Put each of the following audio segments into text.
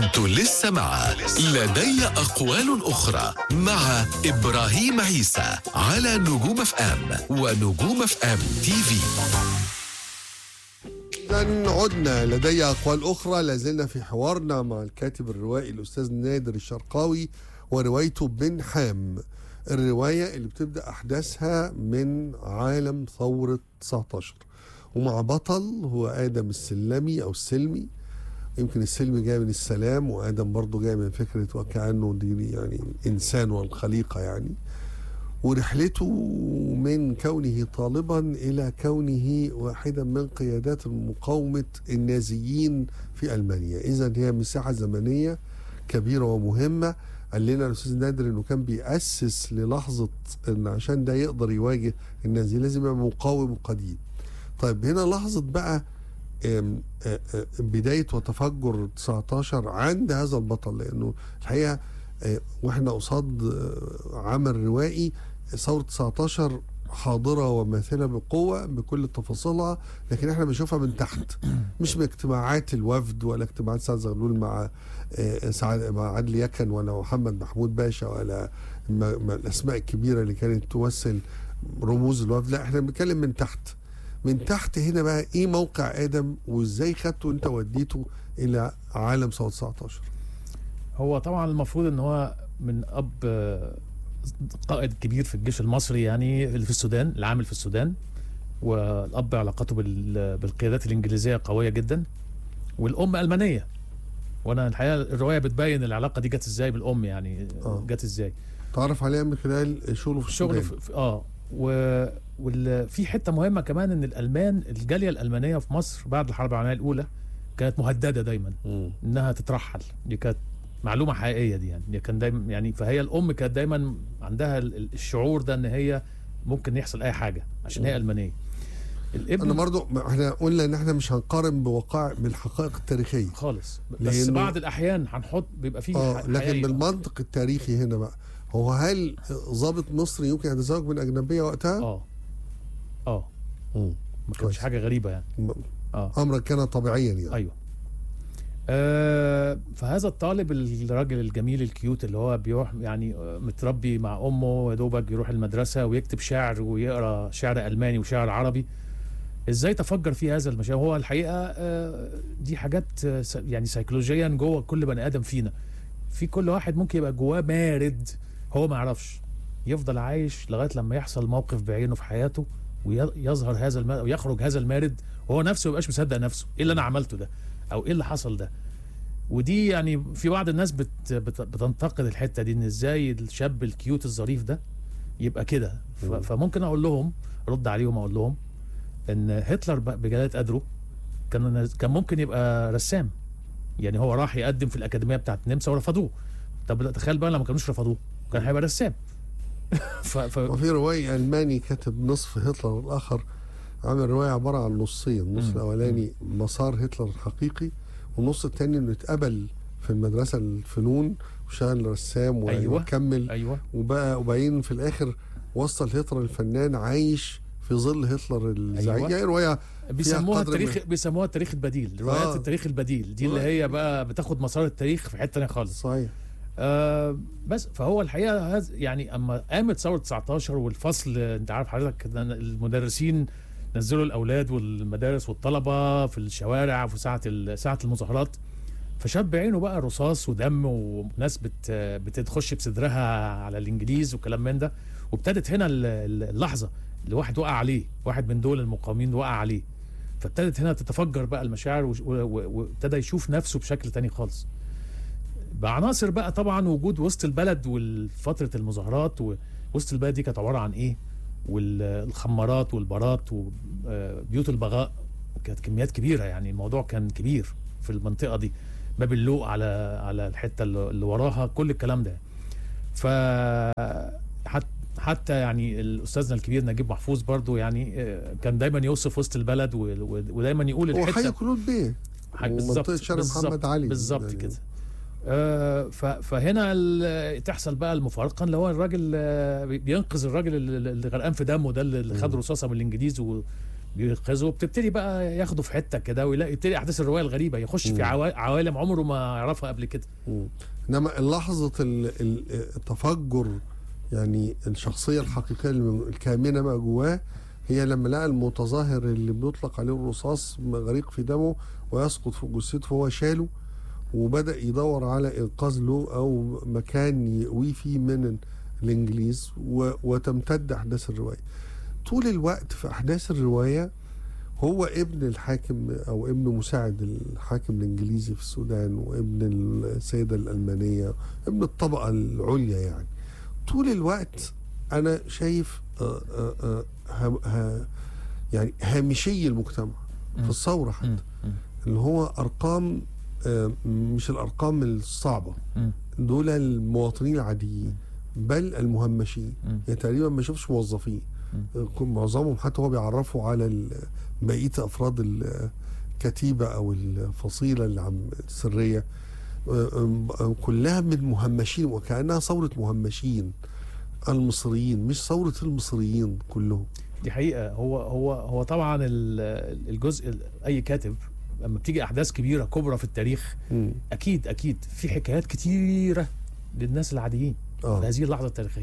انتوا لسه مع لدي أقوال أخرى مع إبراهيم عيسى على نجوم اف ام ونجوم اف ام تي في إذا عدنا لدي أقوال أخرى لازلنا في حوارنا مع الكاتب الروائي الأستاذ نادر الشرقاوي وروايته بن حام الرواية اللي بتبدأ أحداثها من عالم ثورة 19 ومع بطل هو آدم السلمي أو السلمي يمكن السلم جاي من السلام وآدم برضه جاي من فكرة وكأنه دي يعني إنسان والخليقة يعني ورحلته من كونه طالبا الى كونه واحدا من قيادات مقاومه النازيين في المانيا، اذا هي مساحه زمنيه كبيره ومهمه قال لنا الاستاذ نادر انه كان بيأسس للحظه ان عشان ده يقدر يواجه النازي لازم يبقى مقاوم قديم. طيب هنا لحظه بقى آم، آه، آه، بدايه وتفجر 19 عند هذا البطل لانه الحقيقه آه، واحنا قصاد آه، عمل روائي ثورة 19 حاضرة وماثلة بقوة بكل تفاصيلها لكن احنا بنشوفها من تحت مش من اجتماعات الوفد ولا اجتماعات سعد زغلول مع آه، سعد مع عدلي يكن ولا محمد محمود باشا ولا ما- ما الاسماء الكبيرة اللي كانت تمثل رموز الوفد لا احنا بنتكلم من تحت من تحت هنا بقى ايه موقع ادم وازاي خدته انت وديته الى عالم ثورة 19 هو طبعا المفروض ان هو من اب آه، قائد كبير في الجيش المصري يعني اللي في السودان العامل في السودان والاب علاقته بال- بالقيادات الانجليزيه قويه جدا والام المانيه وانا الحقيقه الروايه بتبين العلاقه دي جت ازاي بالام يعني آه. جت ازاي تعرف عليها من خلال شغله في الشغل السودان في في- اه و وفي حته مهمه كمان ان الالمان الجاليه الالمانيه في مصر بعد الحرب العالميه الاولى كانت مهدده دايما مم. انها تترحل دي كانت معلومه حقيقيه دي يعني دي كان دايما يعني فهي الام كانت دايما عندها ال- ال- الشعور ده ان هي ممكن يحصل اي حاجه عشان هي المانيه انا الابن برضو ما احنا قلنا ان احنا مش هنقارن بوقائع بالحقائق التاريخيه خالص بس لأنه- بعض الاحيان هنحط بيبقى فيه اه ح- لكن حقيقة. بالمنطق التاريخي هنا بقى هو هل ضابط مصري يمكن ان يتزوج من اجنبيه وقتها؟ اه اه مم. ما كويس. كانتش حاجه غريبه يعني م- اه امرا كان طبيعيا يعني ايوه آه فهذا الطالب الراجل الجميل الكيوت اللي هو بيروح يعني آه، متربي مع امه يا دوبك يروح المدرسه ويكتب شعر ويقرا شعر الماني وشعر عربي ازاي تفجر في هذا المشاعر هو الحقيقه آه، دي حاجات آه، س- يعني سيكولوجيا جوه كل بني ادم فينا في كل واحد ممكن يبقى جواه مارد هو ما يعرفش يفضل عايش لغايه لما يحصل موقف بعينه في حياته ويظهر هذا المارد ويخرج هذا المارد وهو نفسه ما يبقاش مصدق نفسه ايه اللي انا عملته ده او ايه اللي حصل ده ودي يعني في بعض الناس بت بت بتنتقد الحته دي ان ازاي الشاب الكيوت الظريف ده يبقى كده ف- مم. فممكن اقول لهم رد عليهم اقول لهم ان هتلر ب- بجلاله قدره كان كان ممكن يبقى رسام يعني هو راح يقدم في الاكاديميه بتاعت النمسا ورفضوه طب تخيل بقى لما كانوش رفضوه كان هيبقى رسام ف... ف... وفي روائي الماني كاتب نصف هتلر الاخر عامل روايه عباره عن نصين النص مم. الاولاني مسار هتلر الحقيقي والنص الثاني انه اتقبل في المدرسه الفنون وشغل رسام و- أيوة. وكمل ايوه وبقى وبعدين في الاخر وصل هتلر الفنان عايش في ظل هتلر الزعيم أيوة. يعني روايه بيسموها قدر التاريخ من- بيسموها التاريخ البديل روايات آه. التاريخ البديل دي اللي هي بقى بتاخد مسار التاريخ في حته ثانيه خالص صحيح آه بس فهو الحقيقه هز يعني اما قامت ثوره 19 والفصل انت عارف حضرتك إن المدرسين نزلوا الاولاد والمدارس والطلبه في الشوارع في ساعه ال- ساعه المظاهرات فشاب بعينه بقى رصاص ودم وناس بت بتخش بصدرها على الانجليز وكلام من ده وابتدت هنا ال- ال- اللحظه اللي واحد وقع عليه واحد من دول المقاومين وقع عليه فابتدت هنا تتفجر بقى المشاعر وش- و- و- وابتدى يشوف نفسه بشكل تاني خالص بعناصر بقى طبعا وجود وسط البلد وفتره المظاهرات ووسط البلد دي كانت عباره عن ايه والخمارات والبارات وبيوت البغاء كانت كميات كبيره يعني الموضوع كان كبير في المنطقه دي باب اللوق على على الحته اللي اللي وراها كل الكلام ده ف حت- حتى يعني الاستاذنا الكبير نجيب محفوظ برضو يعني آه، كان دايما يوصف وسط البلد و- و- ودايما يقول هو الحته حي كلود بيه حاج- ومنطقة شارع بالظبط- محمد علي. بالظبط يعني- كده آه، ف- فهنا ال- تحصل بقى المفارقه اللي هو الراجل آه، بي- بينقذ الراجل اللي اللي غرقان في دمه ده اللي خد رصاصه من الانجليز و بينقذه بتبتدي بقى ياخده في حته كده ويلاقي يبتدي احداث الروايه الغريبه يخش في عوا- عوالم عمره ما يعرفها قبل كده مم. انما لحظه ال- ال- التفجر يعني الشخصيه الحقيقيه اللي- الكامنه بقى جواه هي لما لقى المتظاهر اللي بيطلق عليه الرصاص غريق في دمه ويسقط في جثته فهو شاله وبدا يدور على انقاذ له او مكان يقويه فيه من الانجليز و- وتمتد احداث الروايه طول الوقت في احداث الروايه هو ابن الحاكم او ابن مساعد الحاكم الانجليزي في السودان وابن السيده الالمانيه ابن الطبقه العليا يعني طول الوقت انا شايف آه، آه، آه، ها- ها- يعني هامشي المجتمع مم. في الثوره حتى مم. مم. اللي هو ارقام آه، مش الارقام الصعبه مم. دول المواطنين العاديين بل المهمشين مم. يعني تقريبا ما شفتش موظفين كل- معظمهم حتى هو بيعرفوا على ال- بقيه افراد الكتيبه او الفصيله اللي عم السريه آه، آه، كلها من مهمشين وكانها ثوره مهمشين المصريين مش ثوره المصريين كلهم دي حقيقه هو هو هو طبعا ال- الجزء اي كاتب لما بتيجي احداث كبيره كبرى في التاريخ مم. اكيد اكيد في حكايات كتيره للناس العاديين في اه هذه اللحظه التاريخيه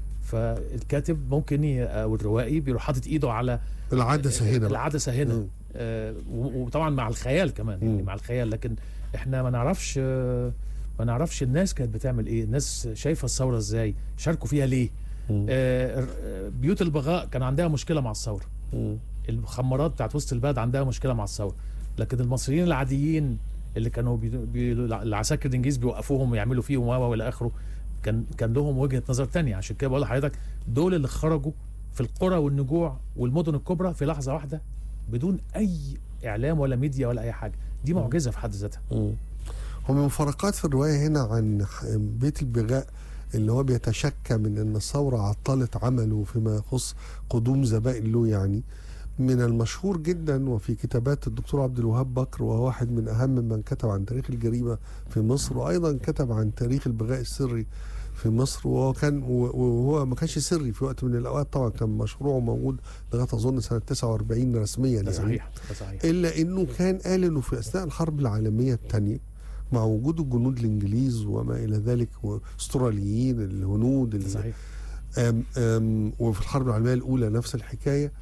فالكاتب ممكن ي- او الروائي بيروح حاطط ايده على العدسه هنا بقى. العدسه هنا مم. آه و- وطبعا مع الخيال كمان يعني مم. مع الخيال لكن احنا ما نعرفش آه ما نعرفش الناس كانت بتعمل ايه الناس شايفه الثوره ازاي شاركوا فيها ليه مم. آه آه، بيوت البغاء كان عندها مشكله مع الثوره مم. المخمرات بتاعت وسط البلد عندها مشكله مع الثوره لكن المصريين العاديين اللي كانوا بي... بي... العساكر الانجليز بيوقفوهم ويعملوا فيهم و والى اخره كان كان لهم وجهه نظر تانية عشان كده بقول لحضرتك دول اللي خرجوا في القرى والنجوع والمدن الكبرى في لحظه واحده بدون اي اعلام ولا ميديا ولا اي حاجه دي معجزه في حد ذاتها مم. هو من مفارقات في الرواية هنا عن ح- بيت البغاء اللي هو بيتشكى من ان الثورة عطلت عمله فيما يخص قدوم زبائن له يعني من المشهور جدا وفي كتابات الدكتور عبد الوهاب بكر وهو واحد من اهم من كتب عن تاريخ الجريمة في مصر وايضا كتب عن تاريخ البغاء السري في مصر وهو كان وهو ما كانش سري في وقت من الاوقات طبعا كان مشروعه موجود لغايه اظن سنه 49 رسميا ده يعني صحيح ده صحيح الا انه كان قال انه في اثناء الحرب العالميه الثانيه مع وجود الجنود الانجليز وما الى ذلك واستراليين الهنود ده ال- صحيح أم أم وفي الحرب العالميه الاولى نفس الحكايه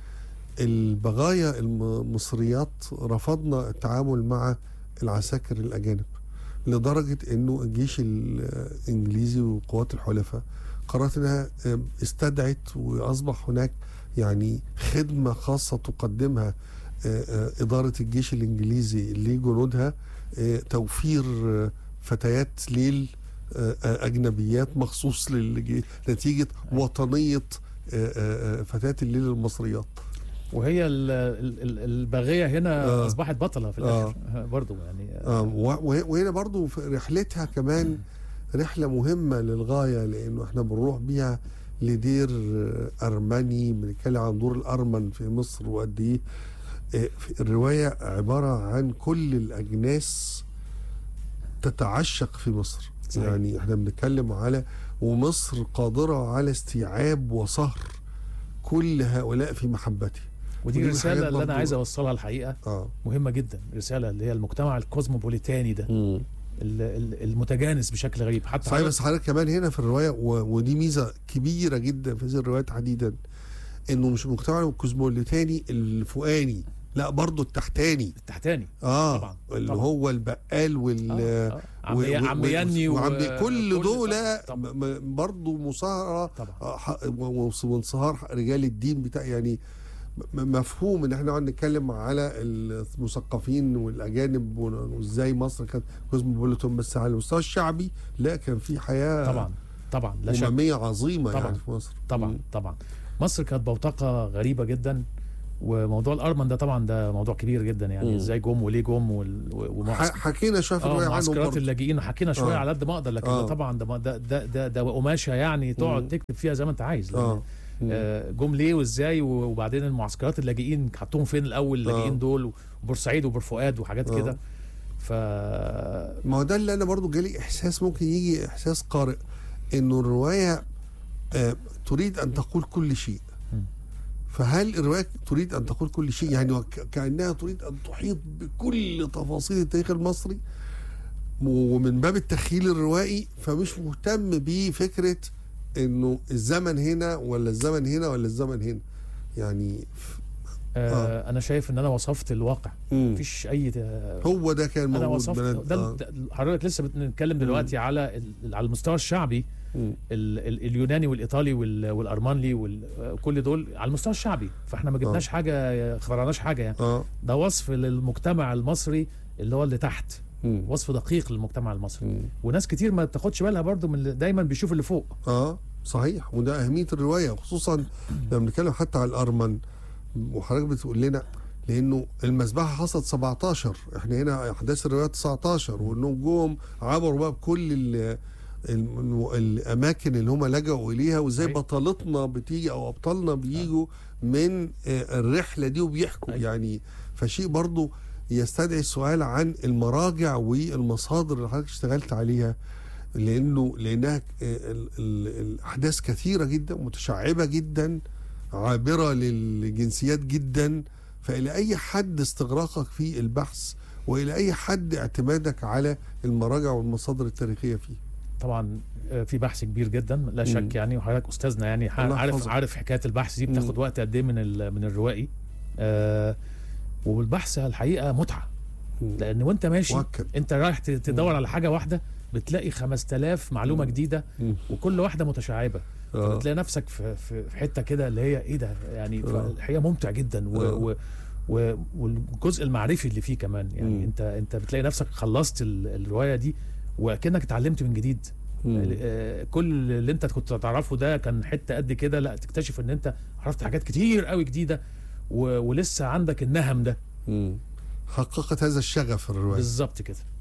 البغايا المصريات رفضنا التعامل مع العساكر الاجانب لدرجه انه الجيش الانجليزي وقوات الحلفاء قررت انها أم، استدعت واصبح هناك يعني خدمه خاصه تقدمها آه، آه، إدارة الجيش الإنجليزي لجنودها آه، توفير آه، فتيات ليل آه، آه، أجنبيات مخصوص للجيش نتيجة وطنية آه، آه، آه، فتيات الليل المصريات وهي ال- ال- ال- الباغيه هنا آه. اصبحت بطله في الاخر برضه يعني آه، و- وه- وهنا برضو في رحلتها كمان رحلة مهمة للغاية لأنه احنا بنروح بيها لدير آه، أرمني بنتكلم عن دور الأرمن في مصر وقد إيه آه، في الرواية عبارة عن كل الأجناس تتعشق في مصر صحيح. يعني احنا بنتكلم على ومصر قادرة على استيعاب وصهر كل هؤلاء في محبته ودي ودي الرساله حاجات اللي انا برضو- عايز اوصلها الحقيقه اه مهمه جدا رساله اللي هي المجتمع الكوزموبوليتاني ده ال- ال- المتجانس بشكل غريب حتى صحيح حضرتك- بس حضرتك كمان هنا في الروايه و... ودي ميزه كبيره جدا في هذه الروايات تحديدا انه مش المجتمع الكوزموليتاني الفوقاني لا برضه التحتاني التحتاني اه طبعا، اللي طبعا. هو البقال وال آه، آه. عم, و- و... و- عم و- يني و... وعم كل دول طبعا م- برضه مصاهره طبعا آه، ح- و- و- وانصهار رجال الدين بتاع يعني م- مفهوم ان احنا نقعد نتكلم على المثقفين والاجانب وازاي مصر كانت كوزموبوليتون بس على المستوى الشعبي لا كان في حياه طبعا طبعا لا شك أممية عظيمة طبعاً. يعني في مصر طبعا مم. طبعا مصر كانت بوتقه غريبه جدا وموضوع الارمن ده طبعا ده موضوع كبير جدا يعني مم. ازاي جم وليه جم وال... و- ح- ومعسكر حكينا شوية في اه الرواية عنهم معسكرات برضه اللاجئين حكينا شويه آه. على قد ما اقدر لكن آه. ده طبعا ده ده ده ده, ده قماشه يعني تقعد مم. تكتب فيها زي ما انت عايز لأن اه مم. آه، جم ليه وازاي وبعدين المعسكرات اللاجئين حطوهم فين الاول اللاجئين آه. دول وبورسعيد وبورفؤاد وحاجات آه. كده ف ما هو ده اللي انا برضو جالي احساس ممكن يجي احساس قارئ انه الروايه آه تريد ان تقول كل شيء مم. فهل الروايه تريد ان تقول كل شيء يعني وك- كانها تريد ان تحيط بكل تفاصيل التاريخ المصري ومن باب التخيل الروائي فمش مهتم بفكره انه الزمن هنا ولا الزمن هنا ولا الزمن هنا يعني آه انا شايف ان انا وصفت الواقع مم. مفيش اي آه، هو ده كان انا موجود وصفت بلد ده آه. ده- حضرتك لسه بنتكلم دلوقتي على ال- على المستوى الشعبي مم. ال ال اليوناني والايطالي وال والارمنلي وكل دول على المستوى الشعبي فاحنا ما جبناش حاجه اخترعناش حاجه يعني اه ده وصف للمجتمع المصري اللي هو اللي تحت مم. وصف دقيق للمجتمع المصري مم. وناس كتير ما تاخدش بالها برضو من اللي دايما بيشوف اللي فوق اه صحيح وده اهميه الروايه خصوصا لما بنتكلم حتى على الارمن وحضرتك بتقول لنا لانه المذبحه حصلت 17 احنا هنا احداث الروايه 19 وانهم جم عبروا بقى بكل ال ال الاماكن اللي هم لجأوا اليها وازاي صحيح. بطلتنا بتيجي او ابطالنا بيجوا من آه، الرحله دي وبيحكوا أيوة. يعني فشيء برضو يستدعي السؤال عن المراجع والمصادر اللي حضرتك اشتغلت عليها لانه لانها ك- ال- ال- الاحداث كثيره جدا متشعبه جدا عابره للجنسيات جدا فالى اي حد استغراقك في البحث والى اي حد اعتمادك على المراجع والمصادر التاريخيه فيه طبعا آه، في بحث كبير جدا لا مم. شك يعني وحضرتك استاذنا يعني ح- الله عارف يحفظك. عارف حكايه البحث دي بتاخد مم. وقت قد ايه من ال- من الروائي آه والبحث الحقيقه متعه لان وانت ماشي مؤكد انت رايح ت- تدور على حاجه واحده بتلاقي 5000 معلومه مم. جديده مم. وكل واحده متشعبه آه. بتلاقي نفسك في في في حته كده اللي هي ايه ده يعني آه. الحقيقه ممتع جدا و آه. و و والجزء المعرفي اللي فيه كمان يعني مم. انت انت بتلاقي نفسك خلصت ال- الروايه دي وكانك اتعلمت من جديد مم. آه، كل اللي انت كنت تعرفه ده كان حته قد كده لا تكتشف ان انت عرفت حاجات كتير قوي جديده و... ولسه عندك النهم ده مم. حققت هذا الشغف الروايه بالظبط كده